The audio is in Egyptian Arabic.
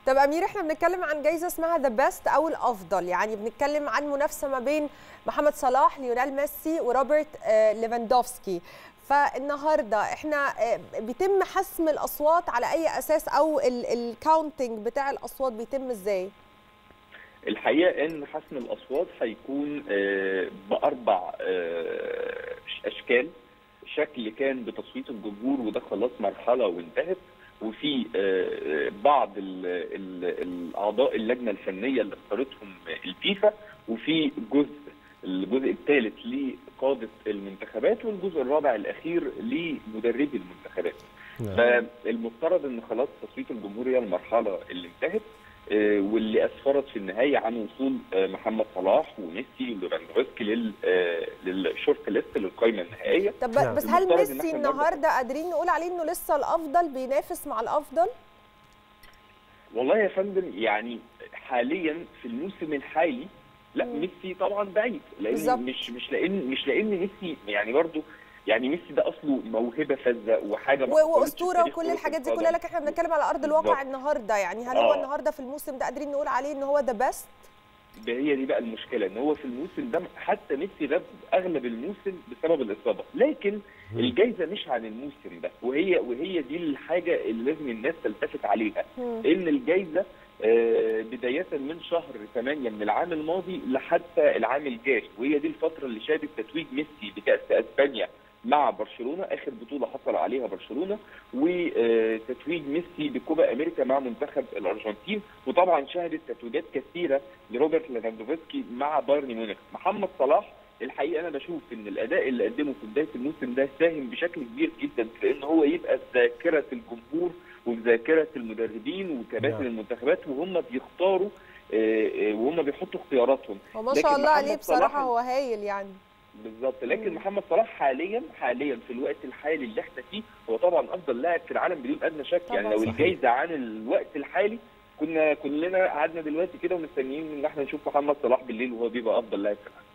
طب امير احنا بنتكلم عن جايزه اسمها ذا بيست او الافضل يعني بنتكلم عن منافسه ما بين محمد صلاح ليونيل ميسي وروبرت آه، ليفاندوفسكي فالنهارده احنا آه، بيتم حسم الاصوات على اي اساس او الكاونتنج بتاع الاصوات بيتم ازاي الحقيقه ان حسم الاصوات هيكون آه، باربع آه، اشكال شكل كان بتصويت الجمهور وده خلاص مرحله وانتهت وفي آه، بعض ال- ال- الاعضاء اللجنه الفنيه اللي اختارتهم الفيفا وفي جزء الجزء الثالث لقاده المنتخبات والجزء الرابع الاخير لمدربي المنتخبات فالمفترض ان خلاص تصويت الجمهور هي المرحله اللي انتهت آه، واللي اسفرت في النهايه عن وصول آه، محمد صلاح وميسي وليفاندوفسكي لل آه، للشورت ليست للقائمه النهائيه طب نعم. بس هل المفترض إن ميسي إحنا برضه- النهارده قادرين نقول عليه انه لسه الافضل بينافس مع الافضل والله يا فندم يعني حاليا في الموسم الحالي لا مم. ميسي طبعا بعيد بالظبط. لان مش مش لان مش لان ميسي يعني برضو يعني ميسي ده اصله موهبه فذه وحاجه ما و- حصلتش في واسطوره تاريخ وكل كرة الحاجات دي القدم. كلها لكن احنا بنتكلم على ارض الواقع بالظبط. النهارده يعني هل هو آه. النهارده في الموسم ده قادرين نقول عليه ان هو ذا بيست هي دي بقى المشكله ان هو في الموسم ده حتى ميسي غاب اغلب الموسم بسبب الاصابه لكن الجائزه مش عن الموسم ده وهي وهي دي الحاجه اللي لازم الناس تلتفت عليها ان الجائزه آه، بدايه من شهر 8 من العام الماضي لحتى العام الجاري وهي دي الفتره اللي شهدت تتويج ميسي بكاس اسبانيا مع برشلونه اخر بطوله حصل عليها برشلونه وتتويج ميسي بكوبا امريكا مع منتخب الارجنتين وطبعا شهدت تتويجات كثيره لروبرت ليفاندوفسكي مع بايرن ميونخ محمد صلاح الحقيقه انا بشوف ان الاداء اللي قدمه في بدايه الموسم ده ساهم بشكل كبير جدا في ان هو يبقى في ذاكره الجمهور وفي ذاكره المدربين وكباتن نعم. المنتخبات وهم بيختاروا آه، آه، وهم بيحطوا اختياراتهم وما لكن شاء الله عليه محمد بصراحه صلاح- هو هايل يعني بالظبط لكن مم. محمد صلاح حاليا حاليا في الوقت الحالي اللي احنا فيه هو طبعا افضل لاعب في العالم بدون ادنى شك يعني طبعاً. لو صحيح. الجايزه عن الوقت الحالي كنا كلنا قعدنا دلوقتي كده ومستنيين ان احنا نشوف محمد صلاح بالليل وهو بيبقى افضل لاعب في العالم